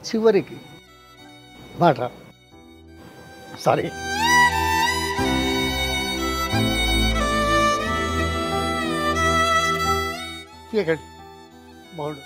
చివరికి మాట సారీ తీయకండి బాగుండు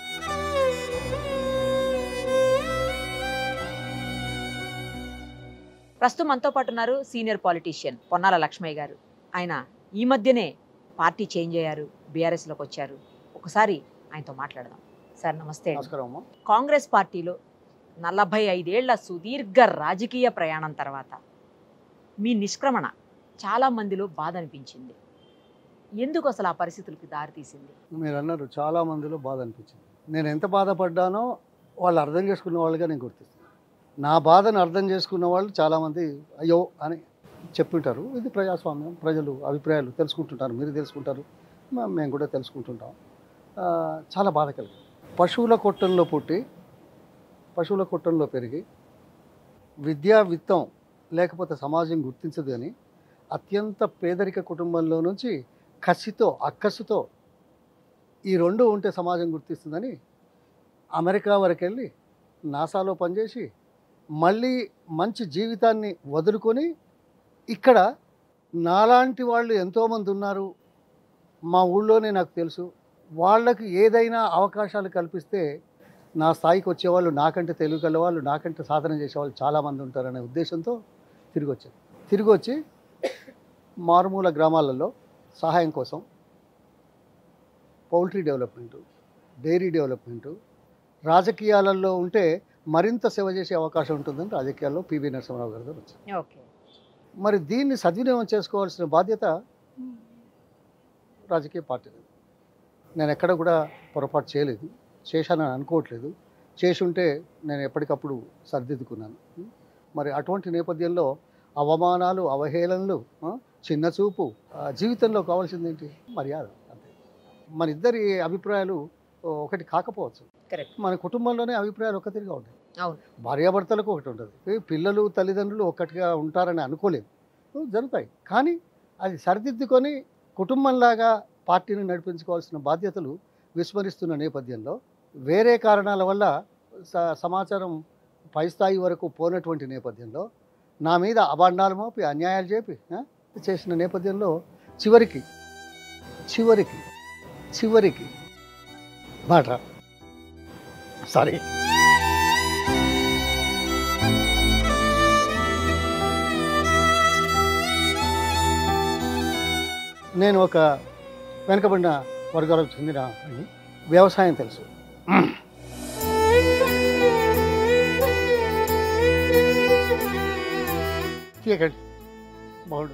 ప్రస్తుతం మనతో పాటు ఉన్నారు సీనియర్ పాలిటీషియన్ పొన్నాల లక్ష్మయ్య గారు ఆయన ఈ మధ్యనే పార్టీ చేంజ్ అయ్యారు బీఆర్ఎస్లోకి వచ్చారు ఒకసారి ఆయనతో మాట్లాడదాం సార్ నమస్తే అండి. నమస్కారం అమ్మ కాంగ్రెస్ పార్టీలో నలభై ఐదేళ్ల సుదీర్ఘ రాజకీయ ప్రయాణం తర్వాత మీ నిష్క్రమణ చాలా మందిలో బాధ అనిపించింది ఎందుకు అసలు ఆ పరిస్థితులకు దారితీసింది మీరు అన్నారు చాలా మందిలో బాధ అనిపించింది నేను ఎంత బాధపడ్డానో వాళ్ళు అర్థం చేసుకున్న వాళ్ళుగా నేను గుర్తిస్తాను నా బాధను అర్థం చేసుకున్న వాళ్ళు చాలామంది అయ్యో అని చెప్తుంటారు ఇది ప్రజాస్వామ్యం ప్రజలు అభిప్రాయాలు తెలుసుకుంటుంటారు మీరు తెలుసుకుంటారు మ- మేము కూడా తెలుసుకుంటుంటాం ఆ, చాలా బాధ కలిగింది పశువుల కొట్టంలో పుట్టి పశువుల కొట్టంలో పెరిగి విద్యా విత్తం లేకపోతే సమాజం గుర్తించదు అని అత్యంత పేదరిక కుటుంబంలో నుంచి కసితో అక్కసుతో ఈ రెండు ఉంటే సమాజం గుర్తిస్తుందని అమెరికా వరకు వెళ్ళి నాసాలో పనిచేసి మళ్ళీ మంచి జీవితాన్ని వదులుకొని ఇక్కడ నాలాంటి వాళ్ళు ఎంతోమంది ఉన్నారు మా ఊళ్ళోనే నాకు తెలుసు వాళ్ళకి ఏదైనా అవకాశాలు కల్పిస్తే నా స్థాయికి వచ్చేవాళ్ళు నాకంటే తెలివి గల వాళ్ళు నాకంటే సాధన చేసేవాళ్ళు చాలామంది ఉంటారనే ఉద్దేశంతో తిరిగి వచ్చాను తిరిగి వచ్చి మారుమూల గ్రామాలలో సహాయం కోసం పౌల్ట్రీ డెవలప్మెంటు డైరీ డెవలప్మెంటు రాజకీయాలలో ఉంటే మరింత సేవ చేసే అవకాశం ఉంటుందని రాజకీయాల్లో పివి నరసింహరావు గారి దగ్గర వచ్చాను ఓకే మరి దీన్ని సద్వినియోగం చేసుకోవాల్సిన బాధ్యత రాజకీయ పార్టీ నేను ఎక్కడ కూడా పొరపాటు చేయలేదు చేశానని అనుకోవట్లేదు చేసి ఉంటే నేను ఎప్పటికప్పుడు సరిదిద్దుకున్నాను మరి అటువంటి నేపథ్యంలో అవమానాలు అవహేళనలు ఆ, చిన్న చూపు ఆ, జీవితంలో కావాల్సింది ఏంటి మర్యాద అంతే మన ఇద్దరి అభిప్రాయాలు ఓ, ఒకటి కాకపోవచ్చు కరెక్ట్ మన కుటుంబంలోనే అభిప్రాయాలు ఒక్కతిరిగా ఉంటాయి అవును. భార్యాభర్తలకు ఒకటి ఉంటుంది ఈ పిల్లలు తల్లిదండ్రులు ఒక్కటిగా ఉంటారని అనుకోలేదు జరుగుతాయి కానీ అది సరిదిద్దుకొని కుటుంబంలాగా పార్టీని నడిపించుకోవాల్సిన బాధ్యతలు విస్మరిస్తున్న నేపథ్యంలో వేరే కారణాల వల్ల స- సమాచారం పై స్థాయి వరకు పోనటువంటి నేపథ్యంలో నా మీద అభాండాలు మోపి అన్యాయాలు చేపి ఆ, చేసిన నేపథ్యంలో చివరికి చివరికి చివరికి మాట సారీ నేను ఒక వెనుకబడిన వర్గాలకు చెందిన వాడిని. వ్యవసాయం తెలుసు తీయకండి బాగుండు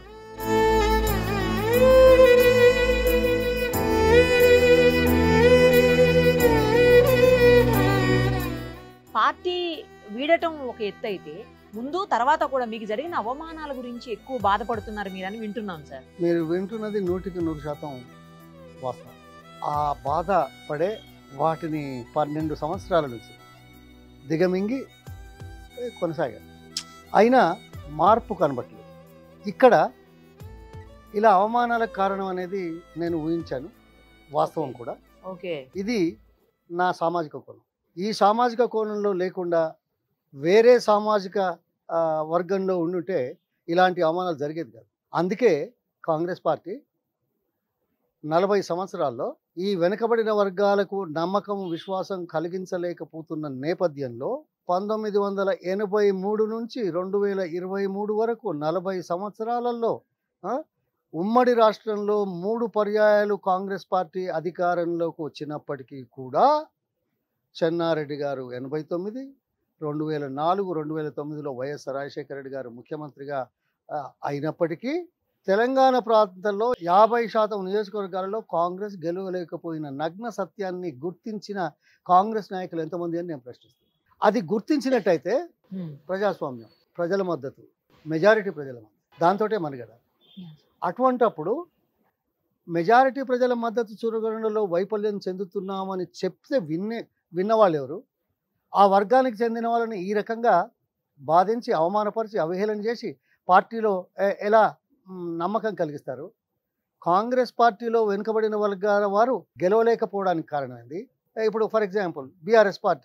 పార్టీ వీడటం ఒక ఎత్తు అయితే ముందు తర్వాత కూడా మీకు జరిగిన అవమానాల గురించి ఎక్కువ బాధపడుతున్నారు మీరని వింటున్నాం సార్ మీరు వింటున్నది నూటికి నూరు శాతం వాస్తవం ఆ బాధ పడే వాటిని పన్నెండు సంవత్సరాల నుంచి దిగమింగి ఏ, కొనసాగారు అయినా మార్పు కనబట్టలేదు ఇక్కడ ఇలా అవమానాలకు కారణం అనేది నేను ఊహించాను వాస్తవం కూడా ఓకే ఇది నా సామాజిక కోణం ఈ సామాజిక కోణంలో లేకుండా వేరే సామాజిక ఆ, వర్గంలో ఉండుంటే ఇలాంటి అవమానాలు జరిగేది కాదు అందుకే కాంగ్రెస్ పార్టీ నలభై సంవత్సరాల్లో ఈ వెనుకబడిన వర్గాలకు నమ్మకం విశ్వాసం కలిగించలేకపోతున్న నేపథ్యంలో పంతొమ్మిది వందల ఎనభై మూడు నుంచి రెండు వేల ఇరవై మూడు వరకు నలభై సంవత్సరాలలో ఆ, ఉమ్మడి రాష్ట్రంలో మూడు పర్యాయాలు కాంగ్రెస్ పార్టీ అధికారంలోకి వచ్చినప్పటికీ కూడా చెన్నారెడ్డి గారు ఎనభై తొమ్మిది రెండు వేల నాలుగు రెండు వేల తొమ్మిదిలో వైఎస్ రాజశేఖర రెడ్డి గారు ముఖ్యమంత్రిగా ఆ, అయినప్పటికీ తెలంగాణ ప్రాంతంలో యాభై శాతం నియోజకవర్గాలలో కాంగ్రెస్ గెలవలేకపోయిన నగ్న సత్యాన్ని గుర్తించిన కాంగ్రెస్ నాయకులు ఎంతమంది అని నేను ప్రశ్నిస్తాను అది గుర్తించినట్టయితే ప్రజాస్వామ్యం ప్రజల మద్దతు మెజారిటీ ప్రజల మద్దతు దాంతోటే మనగడ అటువంటప్పుడు మెజారిటీ ప్రజల మద్దతు చురుగణలో వైఫల్యం చెందుతున్నామని చెప్తే విన్నే విన్నవాళ్ళు ఎవరు ఆ వర్గానికి చెందిన వాళ్ళని ఈ రకంగా బాధించి అవమానపరిచి అవహేళన చేసి పార్టీలో ఎ- ఎలా మ్, నమ్మకం కలిగిస్తారు కాంగ్రెస్ పార్టీలో వెనుకబడిన వర్గాల వారు గెలవలేకపోవడానికి కారణమైంది ఇప్పుడు ఫర్ ఎగ్జాంపుల్ బీఆర్ఎస్ పార్టీ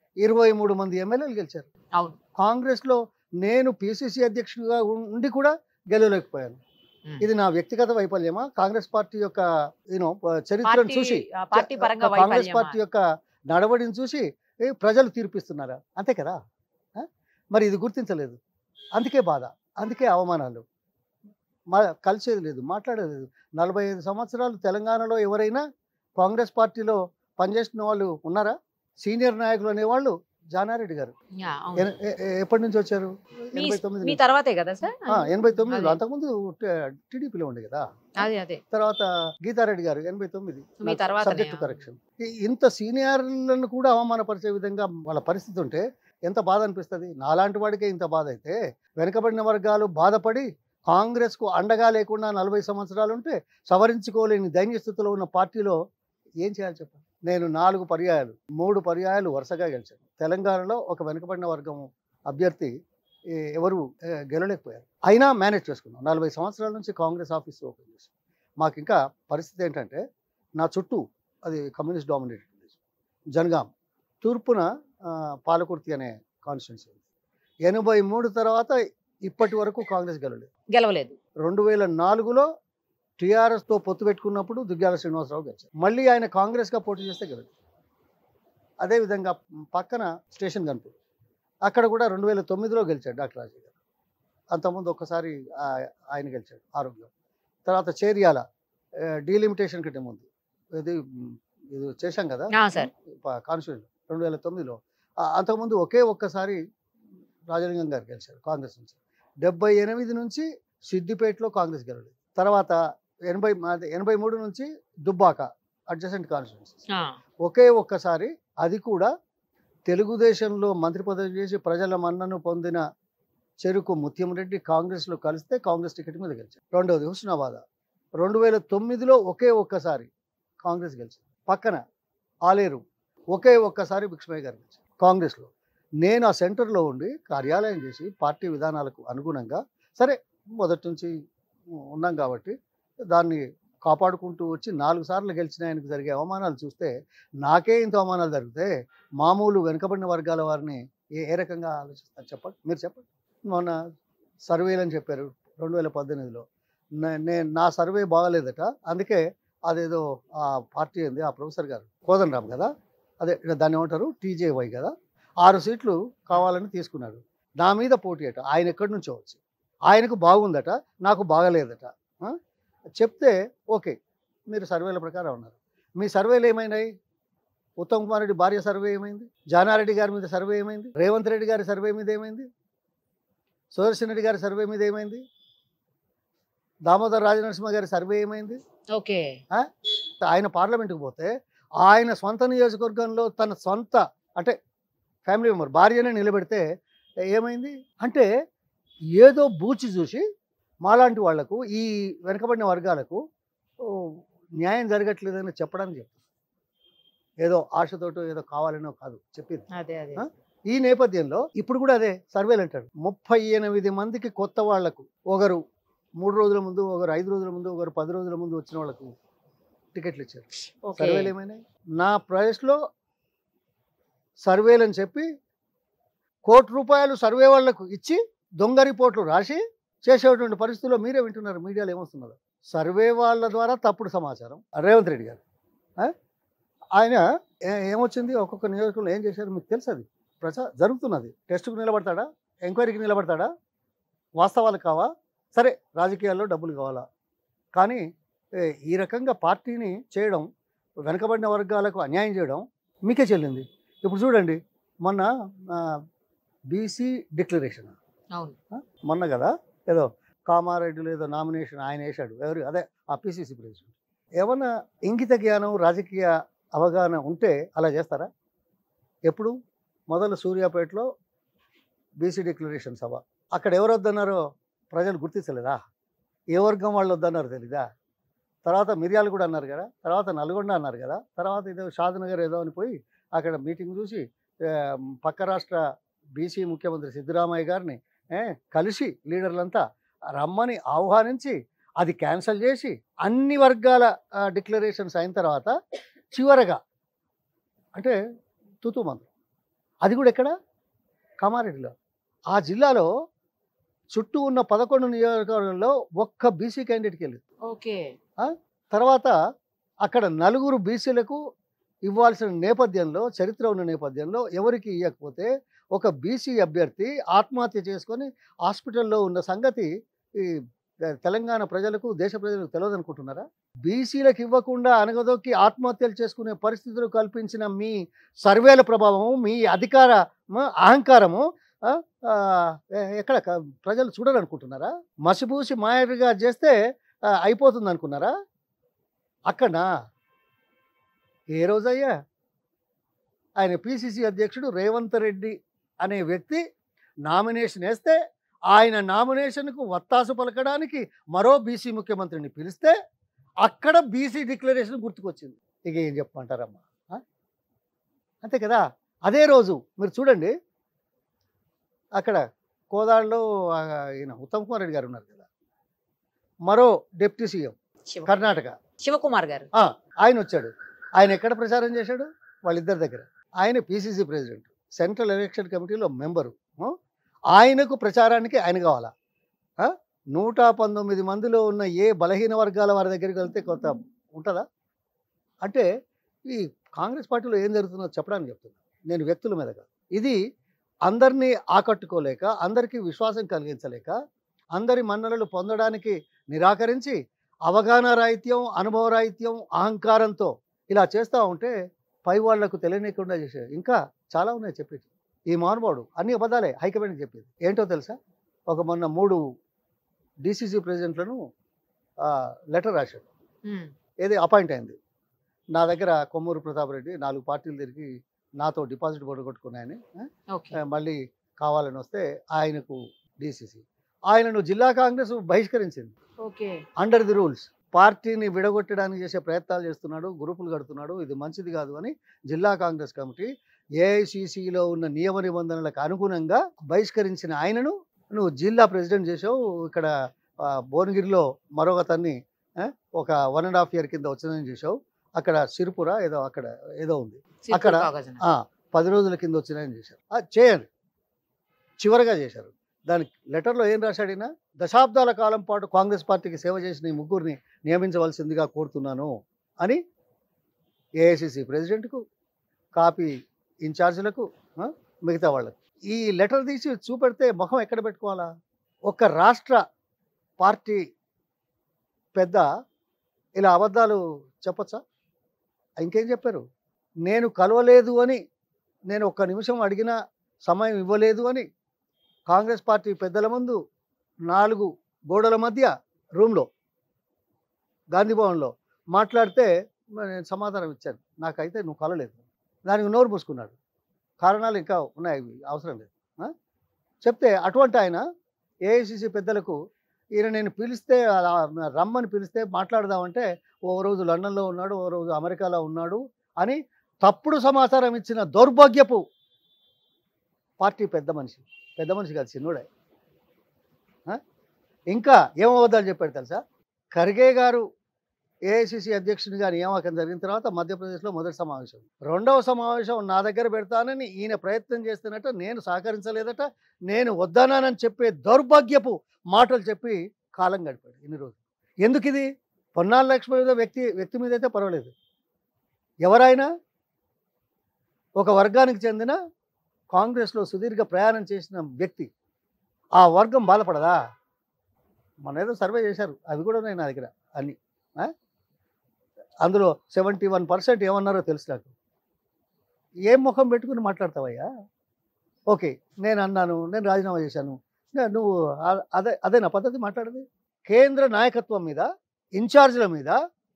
ఇరవై మూడు మంది ఎమ్మెల్యేలు గెలిచారు అవును కాంగ్రెస్లో నేను పిసిసి అధ్యక్షుడిగా ఉం- ఉండి కూడా గెలవలేకపోయాను ఉమ్. ఇది నా వ్యక్తిగత వైఫల్యమా కాంగ్రెస్ పార్టీ యొక్క యూనో చరిత్రను పార్టీ చూసి ఆ, పార్టీ చ- పరంగా కాంగ్రెస్ వైఫల్యమా? పార్టీ యొక్క నడవడిని చూసి ఏ, ప్రజలు తీర్పిస్తున్నారా అంతే కదా ఆ? మరి ఇది గుర్తించలేదు అందుకే బాధ అందుకే అవమానాలు మా కలిసేది లేదు మాట్లాడేది లేదు నలభై ఐదు సంవత్సరాలు తెలంగాణలో ఎవరైనా కాంగ్రెస్ పార్టీలో పనిచేసిన వాళ్ళు ఉన్నారా సీనియర్ నాయకులు అనేవాళ్ళు జానారెడ్డి గారు యా, అవును. ఎన- ఎ- ఎ- ఎప్పటి నుంచి వచ్చారు మీ ఎనభై తొమ్మిది మీ నుంచి. తర్వాతే కదా సార్ ఆ, ఎనభై తొమ్మిదిలో అదే. అంతకుముందు టీడీపీలో ఉండే కదా అదే అదే తర్వాత గీతారెడ్డి గారు ఎనభై తొమ్మిది మీ తర్వాతనే, సబ్జెక్ట్ ఆ. కరెక్షన్ ఇంత సీనియర్లను కూడా అవమానపరిచే విధంగా వాళ్ళ పరిస్థితి ఉంటే ఎంత బాధ అనిపిస్తుంది నాలాంటి వాడికే ఇంత బాధ అయితే వెనుకబడిన వర్గాలు బాధపడి కాంగ్రెస్కు అండగా లేకుండా నలభై సంవత్సరాలు ఉంటే సవరించుకోలేని దైన్య స్థితిలో ఉన్న పార్టీలో ఏం చేయాలి చెప్పండి నేను నాలుగు పర్యాయాలు మూడు పర్యాయాలు వరుసగా గెలిచాను తెలంగాణలో ఒక వెనుకబడిన వర్గం అభ్యర్థి ఏ, ఎవరు ఏ, గెలవలేకపోయారు అయినా మేనేజ్ చేసుకున్నాం నలభై సంవత్సరాల నుంచి కాంగ్రెస్ ఆఫీస్ ఓపెన్ చేసి మాకు ఇంకా పరిస్థితి ఏంటంటే నా చుట్టూ అది కమ్యూనిస్ట్ డామినేటెడ్ జనగాం తూర్పున ఆ, పాలకుర్తి అనే కాన్స్టిట్యున్సీ ఉంది ఎనభై మూడు తర్వాత ఇప్పటి వరకు కాంగ్రెస్ గెలవలేదు గెలవలేదు రెండు వేల నాలుగులో టీఆర్ఎస్తో పొత్తు పెట్టుకున్నప్పుడు దుగ్గ్యాల శ్రీనివాసరావు గెలిచారు మళ్ళీ ఆయన కాంగ్రెస్గా పోటీ చేస్తే గెలవలేదు అదేవిధంగా పక్కన స్టేషన్ కనుపూర్ అక్కడ కూడా రెండు వేల తొమ్మిదిలో గెలిచాడు డాక్టర్ రాజయ్య గారు అంతకుముందు ఒక్కసారి ఆ- ఆయన గెలిచాడు ఆరోగ్యం తర్వాత చేరియాల డీలిమిటేషన్ కంటే ముందు ఇది మ్, ఇది చేశాం కదా ఆ, సార్ కాన్స్టిట్యూషన్ రెండు వేల తొమ్మిదిలో ఆ, అంతకుముందు ఒకే ఒక్కసారి రాజలింగం గారు గెలిచారు కాంగ్రెస్ నుంచి డెబ్బై ఎనిమిది నుంచి సిద్దిపేటలో కాంగ్రెస్ గెలవలేదు తర్వాత ఎనభై అదే ఎనభై మూడు నుంచి దుబ్బాక అడ్జసెంట్ కాన్స్టిట్యూన్సీ ఆ, ఒకే ఒక్కసారి అది కూడా తెలుగుదేశంలో మంత్రి పదవి చేసి ప్రజల మన్నను పొందిన చెరుకు ముత్యం రెడ్డి కాంగ్రెస్లో కలిస్తే కాంగ్రెస్ టికెట్ మీద గెలిచారు రెండవది హుస్నాబాద్ రెండు వేల తొమ్మిదిలో ఒకే ఒక్కసారి కాంగ్రెస్ గెలిచింది పక్కన ఆలేరు ఒకే ఒక్కసారి భిక్షమయ్య గారు గెలిచారు కాంగ్రెస్లో నేను ఆ సెంటర్లో ఉండి కార్యాలయం చేసి పార్టీ విధానాలకు అనుగుణంగా సరే మొదటి నుంచి ఉన్నాం కాబట్టి దాన్ని కాపాడుకుంటూ వచ్చి నాలుగు సార్లు గెలిచిన ఆయనకు జరిగే అవమానాలు చూస్తే నాకే ఇంత అవమానాలు జరిగితే మామూలు వెనుకబడిన వర్గాల వారిని ఏ ఏ రకంగా ఆలోచిస్తారు చెప్పండి మీరు చెప్పండి మొన్న సర్వేలు అని చెప్పారు రెండు వేల పద్దెనిమిదిలో నేను నా సర్వే బాగలేదట అందుకే అదేదో ఆ పార్టీ ఏంది ఆ ప్రొఫెసర్ గారు కోదండరామ్ కదా అదే దాన్ని ఏమంటారు టీజేవై కదా ఆరు సీట్లు కావాలని తీసుకున్నాడు నా మీద పోటీ అట ఆయన ఎక్కడి నుంచో వచ్చి ఆయనకు బాగుందట నాకు బాగలేదట ఆ? చెప్తే ఓకే మీరు సర్వేల ప్రకారం ఉన్నారు మీ సర్వేలు ఏమైనాయి ఉత్తమ్ కుమార్ రెడ్డి భార్య సర్వే ఏమైంది జానారెడ్డి గారి మీద సర్వే ఏమైంది రేవంత్ రెడ్డి గారి సర్వే మీద ఏమైంది సుదర్శన్ రెడ్డి గారి సర్వే మీద ఏమైంది దామోదర్ రాజనరసింహ గారి సర్వే ఏమైంది ఓకే ఆయన పార్లమెంట్కి పోతే ఆయన సొంత నియోజకవర్గంలో తన సొంత అంటే ఫ్యామిలీ మెంబర్ భార్యనే నిలబెడితే ఏమైంది అంటే ఏదో బూచి చూసి మాలాంటి వాళ్లకు ఈ వెనకబడిన వర్గాలకు ఓ, న్యాయం జరగట్లేదని చెప్పడానికి చెప్తాను ఏదో ఆశతోటో ఏదో కావాలనో కాదు చెప్పింది అదే అదే ఆ? ఈ నేపథ్యంలో ఇప్పుడు కూడా అదే సర్వేలు అంటాడు ముప్పై ఎనిమిది మందికి కొత్త వాళ్లకు ఒకరు మూడు రోజుల ముందు ఒకరు ఐదు రోజుల ముందు ఒకరు పది రోజుల ముందు వచ్చిన వాళ్ళకు టికెట్లు ఇచ్చారు ఓకే సర్వేలు ఏమైనాయి నా ప్రైస్లో సర్వేలు అని చెప్పి కోటి రూపాయలు సర్వే వాళ్లకు ఇచ్చి దొంగ రిపోర్ట్లు రాసి చేసేటువంటి పరిస్థితుల్లో మీరే వింటున్నారు మీడియాలో ఏమొస్తున్నదో సర్వే వాళ్ళ ద్వారా తప్పుడు సమాచారం రేవంత్ రెడ్డి గారు ఆ? ఆయన ఏ- ఏమొచ్చింది ఒక్కొక్క నియోజకవర్గంలో ఏం చేశారు మీకు తెలుసు అది ప్రచా జరుగుతున్నది టెస్టుకు నిలబడతాడా ఎంక్వైరీకి నిలబడతాడా వాస్తవాలు కావా సరే రాజకీయాల్లో డబ్బులు కావాలా కానీ ఏ, ఈ రకంగా పార్టీని చేయడం వెనకబడిన వర్గాలకు అన్యాయం చేయడం మీకే చెల్లింది ఇప్పుడు చూడండి మొన్న బీసీ డిక్లరేషన్ అవును మొన్న కదా ఏదో కామారెడ్డిలో ఏదో నామినేషన్ ఆయన వేశాడు ఎవరు అదే ఆ పిసిసి ప్రెసిడెంట్ ఏమన్నా ఇంగిత జ్ఞానం రాజకీయ అవగాహన ఉంటే అలా చేస్తారా ఎప్పుడు మొదలు సూర్యాపేటలో బీసీ డిక్లరేషన్ సభ అక్కడ ఎవరు వద్దన్నారో ప్రజలు గుర్తించలేదా ఏ వర్గం వాళ్ళు వద్దన్నారు తెలీదా తర్వాత మిర్యాలు కూడా అన్నారు కదా తర్వాత నల్గొండ అన్నారు కదా తర్వాత ఏదో షాద్నగర్ ఏదో అని పోయి అక్కడ మీటింగ్ చూసి ఆ, పక్క రాష్ట్ర బీసీ ముఖ్యమంత్రి సిద్ధరామయ్య గారిని ఏ, కలిసి లీడర్లంతా రమ్మని ఆహ్వానించి అది క్యాన్సిల్ చేసి అన్ని వర్గాల డిక్లరేషన్స్ అయిన తర్వాత చివరగా అంటే తుతు మంత్రం అది కూడా ఎక్కడ కామారెడ్డిలో ఆ జిల్లాలో చుట్టూ ఉన్న పదకొండు నియోజకవర్గాల్లో ఒక్క బీసీ క్యాండిడేట్కి వెళ్ళింది ఓకే తర్వాత అక్కడ నలుగురు బీసీలకు ఇవ్వాల్సిన నేపథ్యంలో చరిత్ర ఉన్న నేపథ్యంలో ఎవరికి ఇవ్వకపోతే ఒక బీసీ అభ్యర్థి ఆత్మహత్య చేసుకొని హాస్పిటల్లో ఉన్న సంగతి ఈ తెలంగాణ ప్రజలకు దేశ ప్రజలకు తెలియదు అనుకుంటున్నారా బీసీలకు ఇవ్వకుండా అనగదొక్కి ఆత్మహత్యలు చేసుకునే పరిస్థితులు కల్పించిన మీ సర్వేల ప్రభావము మీ అధికార మ, అహంకారము ఆ, ఆ, ఎ- ఎక్కడ క- ప్రజలు చూడాలనుకుంటున్నారా మసిబూసి మాయగా చేస్తే ఆ, అయిపోతుంది అనుకున్నారా అక్కడనా ఏ రోజయ్యా ఆయన పిసిసి అధ్యక్షుడు రేవంత్ రెడ్డి అనే వ్యక్తి నామినేషన్ వేస్తే ఆయన నామినేషన్కు వత్తాసు పలకడానికి మరో బీసీ ముఖ్యమంత్రిని పిలిస్తే అక్కడ బీసీ డిక్లరేషన్ గుర్తుకొచ్చింది ఇక ఏం చెప్పమంటారమ్మా ఆ? అంతే కదా అదే రోజు మీరు చూడండి అక్కడ కోదాడలో ఆ, ఈయన ఉత్తమ్ కుమార్ రెడ్డి గారు ఉన్నారు కదా మరో డిప్యూటీ సీఎం శివ కర్ణాటక శివకుమార్ గారు ఆ, ఆయన వచ్చాడు ఆయన ఎక్కడ ప్రచారం చేశాడు వాళ్ళిద్దరి దగ్గర ఆయన పిసిసి ప్రెసిడెంట్ సెంట్రల్ ఎలక్షన్ కమిటీలో మెంబరు ఆ? ఆయనకు ప్రచారానికి ఆయన కావాలా ఆ? నూట పంతొమ్మిది మందిలో ఉన్న ఏ బలహీన వర్గాల వారి దగ్గరికి వెళ్తే కొంత ఉంటుందా అంటే ఈ కాంగ్రెస్ పార్టీలో ఏం జరుగుతుందో చెప్పడానికి చెప్తున్నా నేను వ్యక్తుల మీద కాదు ఇది అందరినీ ఆకట్టుకోలేక అందరికీ విశ్వాసం కలిగించలేక అందరి మన్ననలు పొందడానికి నిరాకరించి అవగాహన రాహిత్యం అనుభవ రాహిత్యం అహంకారంతో ఇలా చేస్తూ ఉంటే పై వాళ్లకు తెలియనికుండా చేసేది ఇంకా చాలా ఉన్నాయి చెప్పేది ఈ మహానుభావుడు అన్ని అబద్ధాలే హైకమాండ్కి చెప్పేది ఏంటో తెలుసా ఒక మొన్న మూడు డిసిసి ప్రెసిడెంట్లను లెటర్ రాశాడు ఉమ్, ఏది అపాయింట్ అయింది నా దగ్గర కొమ్మూరు ప్రతాప్ రెడ్డి నాలుగు పార్టీలు తిరిగి నాతో డిపాజిట్ పొడగొట్టుకున్నాయని ఆ, ఓకే మళ్ళీ కావాలని వస్తే ఆయనకు డిసిసి ఆయనను జిల్లా కాంగ్రెస్ బహిష్కరించింది ఓకే అండర్ ది రూల్స్ పార్టీని విడగొట్టడానికి చేసే ప్రయత్నాలు చేస్తున్నాడు గ్రూపులు కడుతున్నాడు ఇది మంచిది కాదు అని జిల్లా కాంగ్రెస్ కమిటీ ఏఐసిసిలో ఉన్న నియమ నిబంధనలకు అనుగుణంగా బహిష్కరించిన ఆయనను నువ్వు జిల్లా ప్రెసిడెంట్ చేసావు ఇక్కడ ఆ, భువనగిరిలో మరొకతన్ని ఆ, ఒక వన్ అండ్ హాఫ్ ఇయర్ కింద వచ్చిందని చేసావు అక్కడ సిరిపుర ఏదో అక్కడ ఏదో ఉంది సిర్పూర్ అక్కడ- కాగజన. ఆ, పది రోజుల కింద వచ్చినాయని చేశారు ఆ, చేయండి చివరగా చేశారు దానికి లెటర్లో ఏం రాశాడినా దశాబ్దాల కాలం పాటు కాంగ్రెస్ పార్టీకి సేవ చేసిన ఈ ముగ్గురిని నియమించవలసిందిగా కోరుతున్నాను అని ఏఐసిసి ప్రెసిడెంట్కు కాపీ ఇన్ఛార్జీలకు ఆ, మిగతా వాళ్ళకు ఈ లెటర్ తీసి చూపెడితే ముఖం ఎక్కడ పెట్టుకోవాలా ఒక రాష్ట్ర పార్టీ పెద్ద ఇలా అబద్ధాలు చెప్పొచ్చా ఇంకేం చెప్పారు నేను కలవలేదు అని నేను ఒక్క నిమిషం అడిగిన సమయం ఇవ్వలేదు అని కాంగ్రెస్ పార్టీ పెద్దల ముందు నాలుగు గోడల మధ్య రూమ్లో గాంధీ భవన్లో మాట్లాడితే మరి నేను సమాధానం ఇచ్చాను నాకైతే నువ్వు కలలేదు దానికి నోరు మూసుకున్నాడు కారణాలు ఇంకా ఉన్నాయి అవి అవసరం లేదు ఆ? చెప్తే అటువంటి ఆయన ఏఐసిసి పెద్దలకు ఈయన నేను పిలిస్తే అలా రమ్మని పిలిస్తే మాట్లాడదామంటే ఓ రోజు లండన్లో ఉన్నాడు ఓ రోజు అమెరికాలో ఉన్నాడు అని తప్పుడు సమాచారం ఇచ్చిన దౌర్భాగ్యపు పార్టీ పెద్ద మనిషి పెద్ద మనిషి కాదు చిన్నోడే ఆ? ఇంకా ఏం అబద్ధాలు చెప్పాడు తెలుసా ఖర్గే గారు ఏఐసిసి అధ్యక్షునిగా నియామకం జరిగిన తర్వాత మధ్యప్రదేశ్లో మొదటి సమావేశం రెండవ సమావేశం నా దగ్గర పెడతానని ఈయన ప్రయత్నం చేస్తున్నట్ట నేను సహకరించలేదట నేను వద్దనానని చెప్పే దౌర్భాగ్యపు మాటలు చెప్పి కాలం గడిపాడు ఇన్ని రోజులు ఎందుకు ఇది పొన్నాల లక్ష్మి మీద వ్యక్తి వ్యక్తి మీద అయితే పర్వాలేదు ఎవరైనా ఒక వర్గానికి చెందిన కాంగ్రెస్లో సుదీర్ఘ ప్రయాణం చేసిన వ్యక్తి ఆ వర్గం బాధపడదా మన ఏదో సర్వే చేశారు అవి కూడా ఉన్నాయి నా దగ్గర అన్ని ఆ? అందులో సెవెంటీ వన్ పర్సెంట్ ఏమన్నారో తెలుసు నాకు ఏం ముఖం పెట్టుకుని మాట్లాడతావయ్యా ఓకే నేను అన్నాను నేను రాజీనామా చేశాను నే- నువ్వు ఆ- అదే అదే నా పద్ధతి మాట్లాడేది కేంద్ర నాయకత్వం మీద ఇన్ఛార్జీల మీద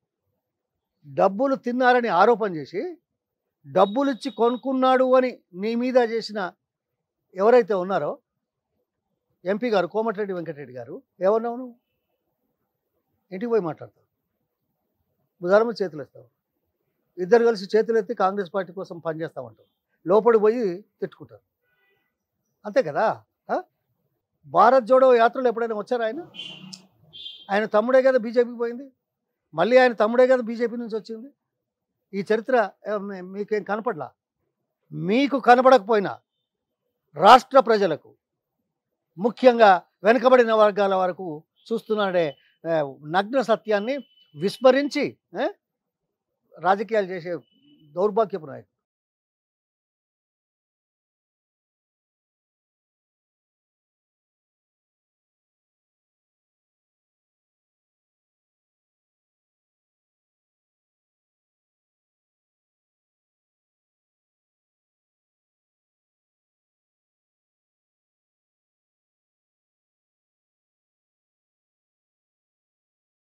డబ్బులు తిన్నారని ఆరోపణ చేసి డబ్బులు ఇచ్చి కొనుక్కున్నాడు అని నీ మీద చేసిన ఎవరైతే ఉన్నారో ఎంపీ గారు కోమటిరెడ్డి వెంకటరెడ్డి గారు ఏమన్నావు నువ్వు ఇంటికి పోయి మాట్లాడతావు భుజాల మీద చేతులు ఎత్తావు ఇద్దరు కలిసి చేతులు ఎత్తి కాంగ్రెస్ పార్టీ కోసం పనిచేస్తామంటారు లోపలి పోయి తిట్టుకుంటారు అంతే కదా ఆ? భారత్ జోడో యాత్రలు ఎప్పుడైనా వచ్చారా ఆయన ఆయన తమ్ముడే కదా బీజేపీకి పోయింది మళ్ళీ ఆయన తమ్ముడే కదా బీజేపీ నుంచి వచ్చింది ఈ చరిత్ర ఏ, మీ- మీకేం కనపడలా మీకు కనబడకపోయినా రాష్ట్ర ప్రజలకు ముఖ్యంగా వెనుకబడిన వర్గాల వరకు చూస్తున్నాడే ఆ, నగ్న సత్యాన్ని విస్మరించి ఆ, రాజకీయాలు చేసే దౌర్భాగ్యపు నాయకుడు